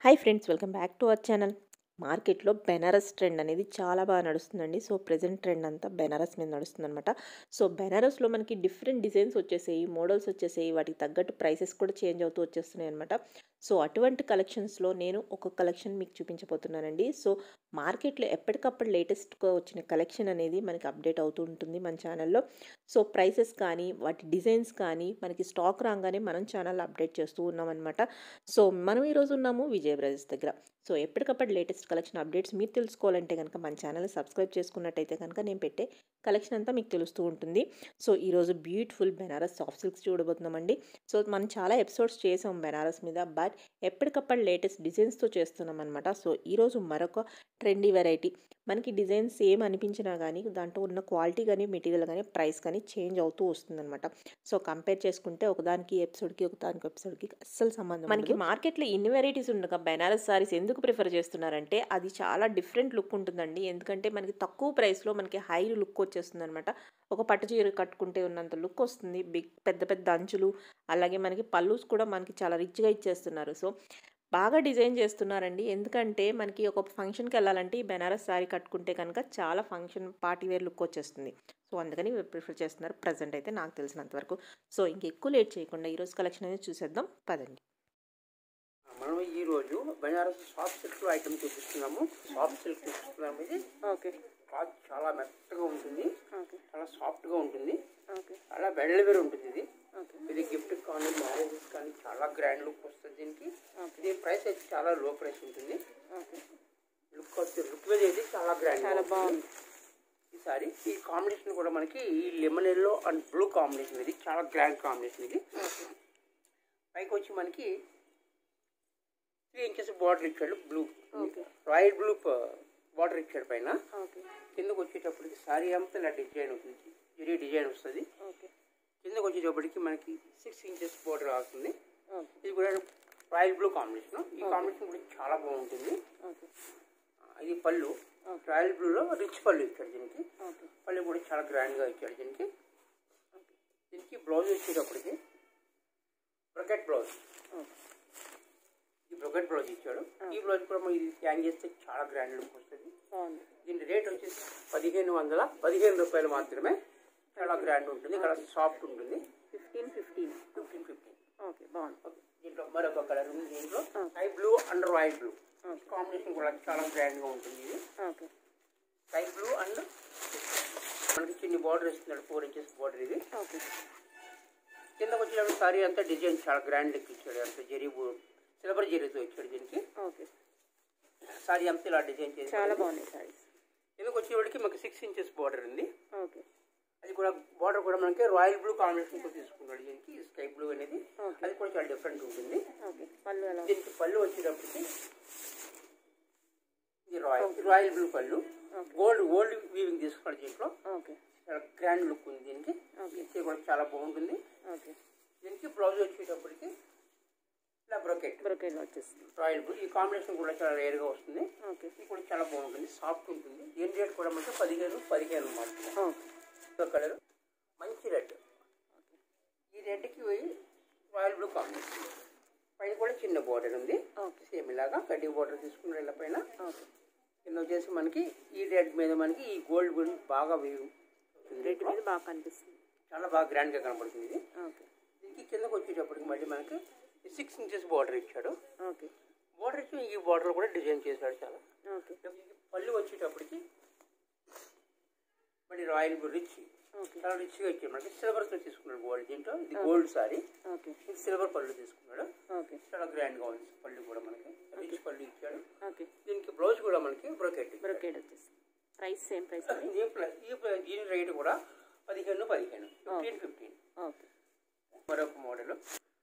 Hi friends welcome back to our channel మార్కెట్లో Banaras trend అనేది చాలా బాగా నడుస్తుందండి సో ప్రజెంట్ ట్రెండ్ అంతా బెనారస్ మీద నడుస్తుందన్నమాట సో బెనారస్లో మనకి డిఫరెంట్ డిజైన్స్ వచ్చేసాయి మోడల్స్ వచ్చేసాయి వాటికి తగ్గట్టు ప్రైసెస్ కూడా చేంజ్ అవుతూ వచ్చేస్తున్నాయి అనమాట సో అటువంటి కలెక్షన్స్లో నేను ఒక కలెక్షన్ మీకు చూపించబోతున్నానండి సో మార్కెట్లో ఎప్పటికప్పుడు లేటెస్ట్గా వచ్చిన కలెక్షన్ అనేది మనకి అప్డేట్ అవుతూ ఉంటుంది మన ఛానల్లో సో ప్రైసెస్ కానీ వాటి డిజైన్స్ కానీ మనకి స్టాక్ రాగానే మనం ఛానల్ అప్డేట్ చేస్తూ ఉన్నామన్నమాట సో మనం ఈరోజు ఉన్నాము విజయ బ్రదర్స్ దగ్గర సో ఎప్పటికప్పుడు లేటెస్ట్ కలెక్షన్ అప్డేట్స్ మీరు తెలుసుకోవాలంటే కనుక మన ఛానల్ సబ్స్క్రైబ్ చేసుకున్నట్టయితే కనుక నేను పెట్టే కలెక్షన్ అంతా మీకు తెలుస్తూ ఉంటుంది సో ఈరోజు బ్యూటిఫుల్ బెనారస్ సాఫ్ట్ సిల్క్స్ చూడబోతున్నామండి సో మనం చాలా ఎపిసోడ్స్ చేసాం బెనారస్ మీద బట్ ఎప్పటికప్పుడు లేటెస్ట్ డిజైన్స్తో చేస్తున్నాం అనమాట సో ఈరోజు మరొక ట్రెండీ వెరైటీ మనకి డిజైన్స్ ఏం అనిపించినా కానీ దాంట్లో ఉన్న క్వాలిటీ కానీ మెటీరియల్ కానీ ప్రైస్ కానీ చేంజ్ అవుతూ వస్తుందన్నమాట సో కంపేర్ చేసుకుంటే ఒకదానికి ఎపిసోడ్కి ఒకదానికి ఎపిసోడ్కి అస్సలు సంబంధం మనకి మార్కెట్లో ఇన్ని వెరైటీస్ ఉండగా బెనారస్ సారీస్ ఎందుకు ప్రిఫర్ చేస్తున్నారంటే అది చాలా డిఫరెంట్ లుక్ ఉంటుందండి ఎందుకంటే మనకి తక్కువ ప్రైస్లో మనకి హై లుక్ వచ్చేస్తుంది అనమాట ఒక పట్టు చీర కట్టుకుంటే ఉన్నంత లుక్ వస్తుంది బిగ్ పెద్ద పెద్ద అంచులు అలాగే మనకి పల్లూస్ కూడా మనకి చాలా రిచ్గా ఇచ్చేస్తున్నారు సో బాగా డిజైన్ చేస్తున్నారండి ఎందుకంటే మనకి ఒక ఫంక్షన్కి వెళ్ళాలంటే ఈ బెనారస్ శారీ కట్టుకుంటే కనుక చాలా ఫంక్షన్ పార్టీ వేర్ లుక్ వచ్చేస్తుంది సో అందుకని ప్రిఫర్ చేస్తున్నారు ప్రజెంట్ అయితే నాకు తెలిసినంత వరకు సో ఇంకెక్కువ లేట్ చేయకుండా ఈరోజు కలెక్షన్ అనేది చూసేద్దాం పదండి మనం ఈ రోజు బనారస్ సాఫ్ట్ సిల్క్ ఐటమ్ చూపిస్తున్నాము సాఫ్ట్ సిల్క్ చూపిస్తున్నాము ఇది ఓకే క్లాత్ చాలా మెత్తగా ఉంటుంది ఓకే చాలా సాఫ్ట్ గా ఉంటుంది ఓకే చాలా వెడల్వేరు ఉంటుంది ఇది ఓకే ఇది గిఫ్ట్ కానీ మ్యారేజెస్ కానీ చాలా గ్రాండ్ లుక్ వస్తుంది దీనికి ఓకే దీని ప్రైస్ అయితే చాలా లో ప్రైస్ ఉంటుంది ఓకే లుక్ వచ్చి లుక్ మీద అయితే చాలా గ్రాండ్ చాలా బాగుంది ఈ సారీ ఈ కాంబినేషన్ కూడా మనకి ఈ lemon yellow and blue combination ఇది చాలా గ్రాండ్ కాంబినేషన్ ఇది పైకి వచ్చి మనకి త్రీ ఇంచెస్ బార్డర్ ఇచ్చాడు blue okay royal blue border ఇచ్చాడు పైన ఓకే కిందకు వచ్చేటప్పటికి సారీ అంతా ఇలా డిజైన్ అవుతుంది జరీ డిజైన్ వస్తుంది ఓకే కిందకు వచ్చేటప్పటికి మనకి సిక్స్ ఇంచెస్ బార్డర్ వస్తుంది ఓకే ఇది కూడా రాయల్ బ్లూ కాంబినేషన్ ఈ కాంబినేషన్ కూడా చాలా బాగుంటుంది ఓకే ఇది పళ్ళు రాయల్ బ్లూలో రిచ్ పళ్ళు ఇచ్చాడు దీనికి ఓకే పళ్ళు కూడా చాలా గ్రాండ్గా ఇచ్చాడు దీనికి దీనికి బ్లౌజ్ వచ్చేటప్పటికి బ్రకెట్ బ్లౌజ్ ఓకే ఈ బ్రకెట్ బ్లౌజ్ ఇచ్చాడు ఈ బ్లౌజ్ కూడా మనం ఇది హ్యాంగ్ చేస్తే చాలా గ్రాండ్ లుక్ వస్తుంది బాగుంది దీని రేట్ వచ్చేసి పదిహేను వందల పదిహేను రూపాయలు మాత్రమే చాలా గ్రాండ్ ఉంటుంది ఇక్కడ సాఫ్ట్ ఉంటుంది fifteen fifteen fifteen fifteen okay బాగుంది దీంట్లో మరొక కలర్ ఉంది దీంట్లో sky blue and royal blue combination కూడా చాలా గ్రాండ్గా ఉంటుంది ఇది ఓకే స్కై బ్లూ అండ్ మనకి చిన్ని బార్డర్ ఇస్తున్నాడు ఫోర్ ఇంచెస్ బార్డర్ ఇది ఓకే కిందకు వచ్చినప్పుడు సారీ అంతా డిజైన్ చాలా గ్రాండ్ లెక్క ఇచ్చాడు అంత జరీ సిల్వర్ జరీతో ఇచ్చాడు దీనికి ఓకే సారీ అంతా ఇలా డిజైన్ చేసి చాలా బాగున్నాయి సారీస్ కిందకు వచ్చేవాడికి మనకి సిక్స్ ఇంచెస్ బార్డర్ ఉంది ఓకే అది కూడా బార్డర్ కూడా మనకి రాయల్ బ్లూ కాంబినేషన్ తో తీసుకున్నాడు దీనికి స్కై బ్లూ అనేది Okay. అది కూడా చాలా డిఫరెంట్ ఉంటుంది ఓకే పళ్ళు ఎలా దీనికి పళ్ళు వచ్చేటప్పటికి ఇది రాయల్ రాయల్ బ్లూ పళ్ళు గోల్డ్ గోల్డ్ వీవింగ్ తీసుకున్నాడు దీంట్లో ఓకే చాలా గ్రాండ్ లుక్ ఉంది దీనికి Okay. ఇది కూడా చాలా బాగుంటుంది ఓకే దీనికి బ్లౌజ్ వచ్చేటప్పటికి ఇలా బ్రొకెట్ బ్రొకేట్ వచ్చేస్తుంది రాయల్ బ్లూ ఈ కాంబినేషన్ కూడా చాలా రేర్గా వస్తుంది ఓకే ఇది కూడా చాలా బాగుంటుంది సాఫ్ట్ ఉంటుంది దీని రేట్ కూడా మనకి పదిహేను పదిహేను మాత్రమే ఓకే కలర్ మంచి రెడ్ ఈ రెడ్కి రాయల్ బ్లూ కాంబినేషన్ పైన కూడా చిన్న బార్డర్ ఉంది ఓకే సేమ్ ఇలాగా కడ్డీ బార్డర్ తీసుకున్న ఇలా పైన ఓకే కింద వచ్చేసి మనకి ఈ రెడ్ మీద మనకి ఈ గోల్డ్ బిల్ బాగా వేవ్ రెడ్ మీద బాగా కనిపిస్తుంది చాలా బాగా గ్రాండ్గా కనబడుతుంది ఇది ఓకే దీనికి కిందకు వచ్చేటప్పటికి మళ్ళీ మనకి సిక్స్ ఇంచెస్ బార్డర్ ఇచ్చాడు ఓకే బార్డర్ ఇచ్చి ఈ బార్డర్ కూడా డిజైన్ చేశాడు చాలా ఓకే పళ్ళు వచ్చేటప్పటికి మళ్ళీ రాయల్ రిచ్ ఓకే చాలా రిచ్గా ఇచ్చాడు మనకి సిల్వర్తో తీసుకున్నాడు గోల్డ్ దీంట్లో ఇది గోల్డ్ సారీ ఓకే ఇది సిల్వర్ పళ్ళు తీసుకున్నాడు ఓకే చాలా గ్రాండ్గా ఉంది పళ్ళు కూడా మనకి రిచ్ పళ్ళు ఇచ్చాడు ఓకే దీనికి బ్లౌజ్ కూడా మనకి బ్రొకెట్ బ్రొకేట్ వచ్చేస్తుంది ప్రైస్ సేమ్ ప్రైస్ అండి ఈ ప్లస్ ఈ ప్లస్ దీని రేట్ కూడా పదిహేను పదిహేను ఫిఫ్టీన్ ఫిఫ్టీన్ ఓకే మరొక మోడల్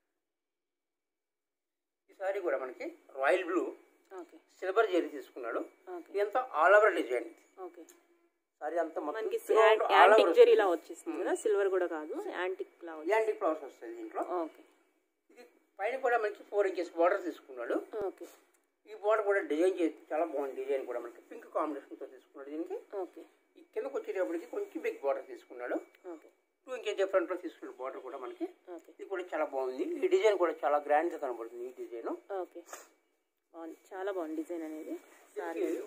ఈ సారీ కూడా మనకి royal blue okay silver zari తీసుకున్నాడు ఓకే ఇదంతా all over design okay sari అంతా మొత్తం మనకి throughout all యాంటిక్ over జరీలా వచ్చేస్తుంది కదా సిల్వర్ కూడా కాదు యాంటిక్ లా వచ్చి యాంటిక్ ఫ్లవర్స్ వస్తుంది దీంట్లో ఓకే ఇది పైన కూడా మనకి ఫోర్ ఇంచెస్ బార్డర్ తీసుకున్నాడు ఓకే ఈ బార్డర్ కూడా డిజైన్ చేసి చాలా బాగుంది డిజైన్ కూడా మనకి పింక్ కాంబినేషన్తో తీసుకున్నాడు దీనికి ఓకే ఈ కిందకు వచ్చేటప్పటికి కొంచెం బిగ్ బార్డర్ తీసుకున్నాడు ఓకే టూ ఇంచెస్ డిఫరెంట్లో తీసుకున్నాడు బార్డర్ కూడా మనకి ఓకే ఇది కూడా చాలా బాగుంది ఈ డిజైన్ కూడా చాలా గ్రాండ్గా కనబడుతుంది ఈ డిజైన్ ఓకే బాగుంది చాలా బాగుంది డిజైన్ అనేది సారీ దీనికి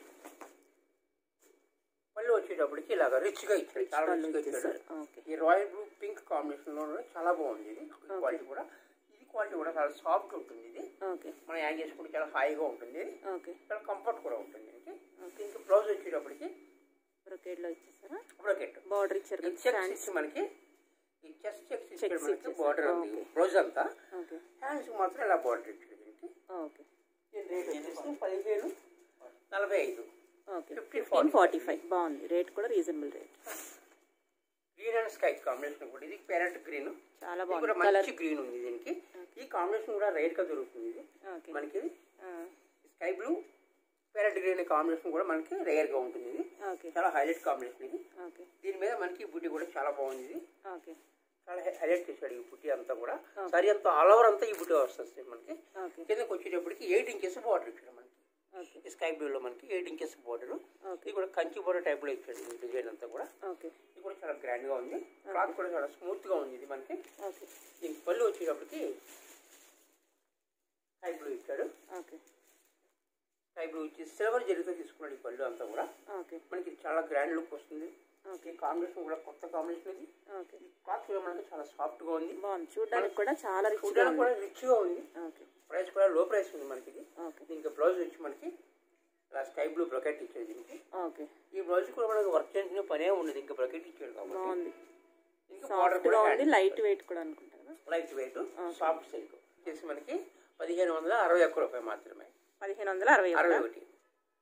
పళ్ళు వచ్చేటప్పటికి ఇలాగ రిచ్గా ఇచ్చాడు చాలా పళ్ళు రిచ్గా ఇచ్చాడు ఇచ్చేసారు ఓకే ఈ రాయల్ బ్లూ పింక్ కాంబినేషన్లో కూడా చాలా బాగుంది ఇది ఈ క్వాలిటీ కూడా ఇది క్వాలిటీ కూడా చాలా సాఫ్ట్ ఉంటుంది ఇది ఓకే మనం యాడ్ చేసుకుంటే చాలా హాయిగా ఉంటుంది ఇది ఓకే చాలా కంఫర్ట్ కూడా ఉంటుంది దీనికి దీనికి బ్లౌజ్ వచ్చేటప్పటికి బ్రొకేడ్లో ఇచ్చేసారా బ్రోకెట్ బార్డర్ ఇచ్చారు ఈ కదా చెక్స్ స్టాండ్స్ ఇచ్చి మనకి ఈ చెక్స్ చెక్స్ ఇచ్చాడు Checks మనకి ఇచ్చేసారు. బార్డర్ ఉంది Okay. బ్లౌజ్ అంతా ఓకే హ్యాండ్స్ మాత్రం ఇలా బార్డర్ ఇచ్చాడు దీనికి ఓకే దీని రేట్ వచ్చేసి పదిహేను నలభై ఐదు okay fifteen fifteen forty five బాగుంది రేట్ కూడా reasonable rate green and sky combination కూడా ఇది ప్యారెట్ గ్రీన్ చాలా ఇది కూడా బాగుంది కలర్ మంచి గ్రీన్ ఉంది దీనికి ఈ కాంబినేషన్ కూడా రేట్ గా దొరుకుతుంది ఇది ఓకే మనకి ఆ, sky blue parrot green combination కూడా మనకి రేర్ గా ఉంటుంది ఇది ఓకే చాలా హైలైట్ కాంబినేషన్ ఇది ఓకే దీని మీద మనకి బుట్టి కూడా చాలా బాగుంది ఇది ఓకే చాలా హైలైట్ చేశాడు ఈ బుట్టి అంతా కూడా సరి అంతా ఆల్ ఓవర్ అంతా ఈ బుట్టి వస్తుంది మనకి ఓకే కిందకి వచ్చేటప్పటికి ఎయిట్ ఇంచెస్ బార్డర్ ఇచ్చాడు మనకి ఓకే ఈ స్కై బ్లూలో మనకి ఎయిట్ ఇంచెస్ బార్డర్ ఓకే ఇది కూడా కంచి బోర్డర్ టైప్ లో ఇచ్చాడు ఈ డిజైన్ అంతా కూడా ఓకే ఇది కూడా చాలా గ్రాండ్ గా ఉంది క్లాత్ కూడా చాలా స్మూత్ గా ఉంది ఇది మనకి ఓకే దీనికి పళ్ళు వచ్చేటప్పటికి స్కై బ్లూ ఇచ్చాడు ఓకే స్కై బ్లూ ఇచ్చి సిల్వర్ జరిగితే తీసుకున్నాడు ఈ పళ్ళు అంతా కూడా ఓకే మనకి ఇది చాలా గ్రాండ్ లుక్ వస్తుంది ఓకే ఈ కాంబినేషన్ కూడా కొత్త కాంబినేషన్ ఇది ఓకే ఈ క్లాత్ కూడా మనకి చాలా సాఫ్ట్ గా ఉంది బాగుంది చూడడానికి కూడా చాలా రిచ్గా చూడడానికి ఉంది కూడా రిచ్ గా ఉంది ఓకే ప్రైస్ కూడా లో ప్రైస్ ఉంది మనకి ఇది ఓకే దీనికి బ్లౌజ్ వచ్చి మనకి ఇలా స్కై బ్లూ బ్రకెట్ ఇచ్చాడు దీనికి ఓకే ఈ బ్లౌజ్ కూడా మనకి వర్క్ చేసిన పనే ఉండదు ఇంకా బ్రకెట్ ఇచ్చాడు కాబట్టి బాగుంది ఇంకా బార్డర్ సాఫ్ట్గా కూడా ఉంది లైట్ వెయిట్ కూడా అనుకుంటా కదా లైట్ వెయిట్ సాఫ్ట్ సిల్క్ వచ్చేసి మనకి పదిహేను వందల అరవై ఒక్క రూపాయి మాత్రమే పదిహేను వందల అరవై అరవై ఒకటా? ఒకటి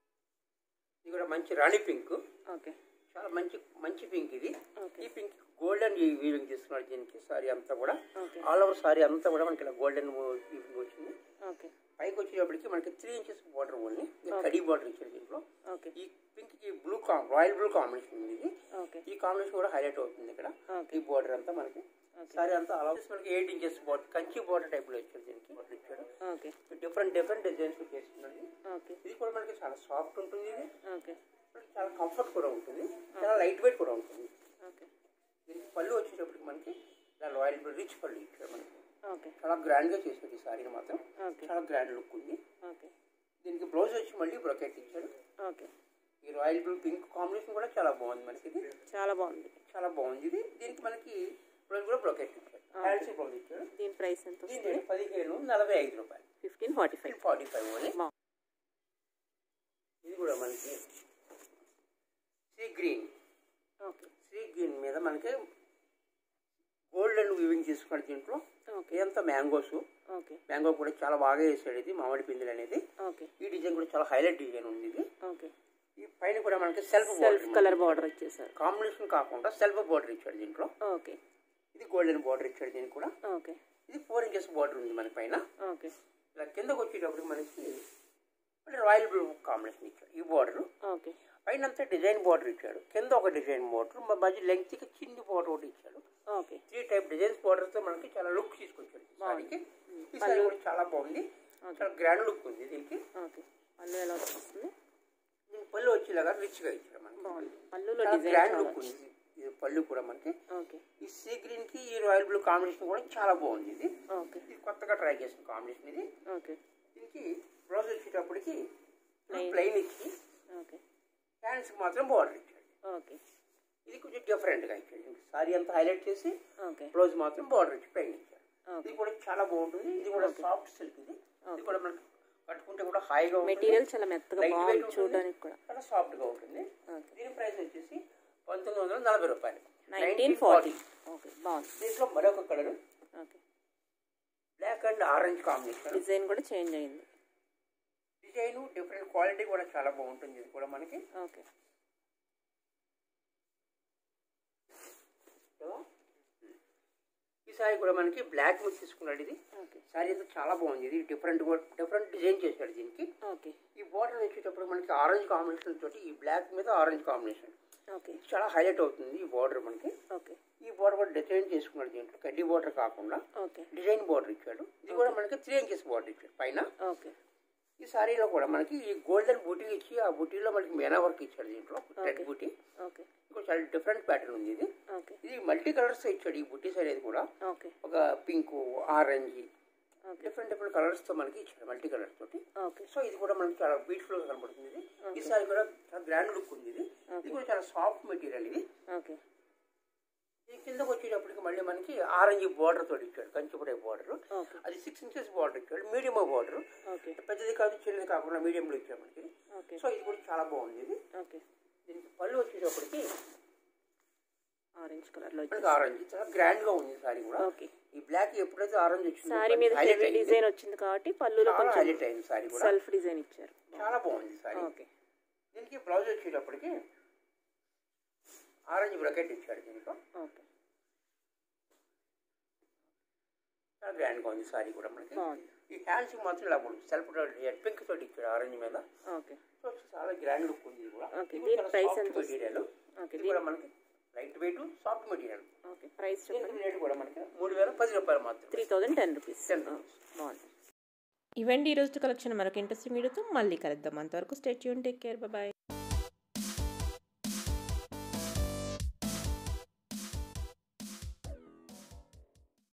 ఇది కూడా మంచి రాణి పింక్ ఓకే చాలా మంచి మంచి పింక్ ఇది ఓకే ఈ పింక్ గోల్డెన్ వీవింగ్ తీసుకున్నాడు దీనికి సారీ అంతా కూడా ఓకే ఆల్ ఓవర్ సారీ అంతా కూడా మనకి ఇలా గోల్డెన్ వీవింగ్ వచ్చింది ఓకే పైకి వచ్చేటప్పటికి మనకి త్రీ ఇంచెస్ బార్డర్ ఓన్లీ కడీ బార్డర్ ఇచ్చాడు దీంట్లో ఓకే ఈ పింక్ కి బ్లూ కాం రాయల్ బ్లూ కాంబినేషన్ ఉంది ఇది ఓకే ఈ కాంబినేషన్ కూడా హైలైట్ అవుతుంది ఇక్కడ ఓకే ఈ బార్డర్ అంతా మనకి ఓకే సారీ అంతా అలా మనకి eight inches border Kanchi border type లో ఇచ్చాడు దీనికి బార్డర్ ఇచ్చాడు ఓకే డిఫరెంట్ డిఫరెంట్ డిజైన్స్ చేస్తున్నాడు ఓకే ఇది కూడా మనకి చాలా సాఫ్ట్ ఉంటుంది ఇది ఓకే మనకి చాలా కంఫర్ట్ కూడా ఉంటుంది చాలా లైట్ వెయిట్ కూడా ఉంటుంది ఓకే దీనికి పళ్ళు వచ్చేటప్పటికి మనకి ఇలా రాయల్ బ్లూ రిచ్ పళ్ళు ఇచ్చాడు మనకి ఓకే చాలా గ్రాండ్ గా చేసాడు ఈ సారీని మాత్రం ఓకే చాలా గ్రాండ్ లుక్ ఉంది ఓకే దీనికి బ్లౌజ్ వచ్చి మళ్ళీ బ్రొకెట్ ఇచ్చాడు ఓకే ఈ రాయల్ బ్లూ పింక్ కాంబినేషన్ కూడా చాలా బాగుంది మనకి ఇది చాలా బాగుంది చాలా బాగుంది ఇది దీనికి మనకి బ్లౌజ్ కూడా బ్రొకెట్ ఇచ్చాడు ఫ్యాన్సీ బ్లౌజ్ ఇచ్చాడు దీని ప్రైస్ ఎంత దీని వస్తుంది రేట్ పదిహేను నలభై ఐదు రూపాయలు fifteen forty five forty five only బాగుంది ఇది కూడా మనకి sea green okay sea green మీద మనకి గోల్డెన్ వీవింగ్ తీసుకున్నాడు దీంట్లో ఓకే ఇదంతా మ్యాంగోస్ ఓకే మ్యాంగో కూడా చాలా బాగా వేసాడు ఇది మామిడి పిందెలు అనేది ఓకే ఈ డిజైన్ కూడా చాలా హైలైట్ డిజైన్ ఉంది ఇది ఓకే ఈ పైన కూడా మనకి సెల్ఫ్ సెల్ఫ్ కలర్ బార్డర్ వచ్చేసారు కాంబినేషన్ కాకుండా సెల్ఫ్ బార్డర్ ఇచ్చాడు దీంట్లో ఓకే ఇది గోల్డెన్ బార్డర్ ఇచ్చాడు దీనికి కూడా ఓకే ఇది ఫోర్ ఇంచెస్ బార్డర్ ఉంది మన పైన ఓకే ఇలా కిందకు వచ్చేటప్పుడు మనకి అంటే రాయల్ బ్లూ కాంబినేషన్ ఇచ్చాడు ఈ బార్డర్ ఓకే పైన అంతా డిజైన్ బార్డర్ ఇచ్చాడు కింద ఒక డిజైన్ బార్డర్ మధ్య లెంగ్త్కి చిన్ని బార్డర్ ఒకటి ఇచ్చాడు okay three type designs border తో మనకి చాలా లుక్ తీసుకొచ్చాడు ఈ సారీకి ఈ సారీ కూడా చాలా బాగుంది చాలా గ్రాండ్ లుక్ ఉంది దీనికి ఓకే పళ్ళు ఎలా వస్తుంది దీని పళ్ళు వచ్చేలాగా రిచ్ గా ఇచ్చాడు మనకి బాగుంది పళ్ళులో చాలా డిజైన్ గ్రాండ్ చాలా లుక్ ఉంది ఇది పళ్ళు కూడా మనకి ఓకే ఈ సీ గ్రీన్ కి ఈ రాయల్ బ్లూ కాంబినేషన్ కూడా చాలా బాగుంది ఇది ఓకే ఇది కొత్తగా ట్రై చేసిన కాంబినేషన్ ఇది ఓకే దీనికి బ్లౌజ్ వచ్చేటప్పటికి Plain. ప్లెయిన్ ఇచ్చి ఓకే హ్యాండ్స్ మాత్రం బార్డర్ ఇచ్చాడు ఓకే ఇది కొంచెం డిఫరెంట్ గా ఇచ్చాడు సారీ అంతా హైలైట్ చేసి ఓకే బ్లౌజ్ మాత్రం బార్డర్ ఇచ్చి ప్లెయిన్ ఇచ్చాడు ఓకే ఇది కూడా చాలా బాగుంటుంది ఇది కూడా సాఫ్ట్ సిల్క్ ఇది ఇది కూడా మనకి కట్టుకుంటే కూడా హాయిగా ఉంటుంది మెటీరియల్ చాలా మెత్తగా Light weight బాగుంది ఉంటుంది. చూడడానికి కూడా చాలా సాఫ్ట్ గా ఉంటుంది ఓకే దీని ప్రైస్ వచ్చేసి పంతొమ్మిది వందల నలభై రూపాయలు నైన్టీన్ ఫార్టీ ఓకే బాగుంది దీంట్లో మరొక colour okay black and orange combination design కూడా చేంజ్ అయింది డిజైన్ డిఫరెంట్ క్వాలిటీ కూడా చాలా బాగుంటుంది ఇది కూడా మనకి ఓకే కదా? ఈ సారీ కూడా మనకి బ్లాక్ మిక్స్ తీసుకున్నాడు ఇది ఓకే సారీ అయితే చాలా బాగుంది ఇది డిఫరెంట్ డిఫరెంట్ డిజైన్ చేశాడు దీనికి ఓకే ఈ బార్డర్ వచ్చేటప్పుడు మనకి ఆరెంజ్ కాంబినేషన్ తోటి ఈ బ్లాక్ మీద ఆరెంజ్ కాంబినేషన్ ఓకే చాలా హైలైట్ అవుతుంది ఈ బార్డర్ మనకి ఓకే ఈ బార్డర్ కూడా డిజైన్ చేసుకున్నాడు దీంట్లో కడ్డీ బార్డర్ కాకుండా ఓకే డిజైన్ బార్డర్ ఇచ్చాడు ఇది కూడా మనకి త్రీ ఇంచెస్ బార్డర్ ఇచ్చాడు పైన ఓకే ఈ సారీలో కూడా మనకి ఈ గోల్డెన్ బూటీ ఇచ్చి ఆ బూటీలో మనకి మేనా వర్క్ ఇచ్చాడు దీంట్లో రెడ్ బూటీ ఓకే ఇంకో చాలా డిఫరెంట్ ప్యాటర్న్ ఉంది ఇది ఓకే ఇది మల్టీ కలర్స్ ఇచ్చాడు ఈ బుట్టీస్ అనేది కూడా ఓకే ఒక pink orange okay different different కలర్స్తో మనకి ఇచ్చాడు మల్టీ కలర్స్ తోటి ఓకే సో ఇది కూడా మనకి చాలా బ్యూటిఫుల్గా కనబడుతుంది ఇది ఈ సారీ కూడా చాలా గ్రాండ్ లుక్ ఉంది ఇది ఇది కూడా చాలా సాఫ్ట్ మెటీరియల్ ఇది ఓకే ఈ కిందకు వచ్చేటప్పటికి మళ్ళీ మనకి ఆరెంజ్ బార్డర్ తోటి ఇచ్చాడు కంచిపడే బార్డర్ ఓకే అది సిక్స్ ఇంచెస్ బార్డర్ ఇచ్చాడు మీడియం బార్డర్ ఓకే పెద్దది కాదు చిన్నది కాకుండా మీడియంలో ఇచ్చాడు మనకి ఓకే సో ఇది కూడా చాలా బాగుంది ఇది ఓకే దీనికి పళ్ళు వచ్చేటప్పటికి ఆరెంజ్ కలర్లో మనకి ఆరెంజ్ చాలా గ్రాండ్ గా ఉంది సారీ కూడా ఓకే ఈ బ్లాక్ ఎప్పుడైతే ఆరెంజ్ వచ్చిందో సారీ మీద హైలైట్ హెవీ అయింది డిజైన్ వచ్చింది కాబట్టి పళ్ళులో చాలా కొంచెం హైలైట్ అయింది సారీ కూడా సెల్ఫ్ డిజైన్ ఇచ్చారు చాలా బాగుంది సారీ ఓకే దీనికి బ్లౌజ్ వచ్చేటప్పటికి ఆరెంజ్ బ్రకెట్ ఇచ్చాడు దీనికి ఓకే చాలా గ్రాండ్ గా ఉంది సారీ కూడా మనకి బాగుంది ఈ హ్యాండ్స్ మాత్రం ఇలా ఉంటుంది సెల్ఫ్ పింక్ తోటి ఇచ్చాడు ఆరెంజ్ మీద ఓకే సో చాలా గ్రాండ్ లుక్ ఉంది ఇది కూడా Okay, ఇది దీని చాలా price soft ఎంత వస్తుంది? మెటీరియల్ ఓకే ఇది కూడా మనకి light weight soft material okay price చెప్పండి దీనికి రేట్ కూడా మనకి మూడు వేల పది రూపాయలు మాత్రం three thousand ten rupees 10 rupees. బాగుంది ఇవండి ఈరోజు కలెక్షన్ మరొక ఇంట్రెస్టింగ్ వీడియోతో మళ్ళీ కలుద్దాం అంతవరకు స్టేట్ యూన్ టేక్ కేర్ బాయ్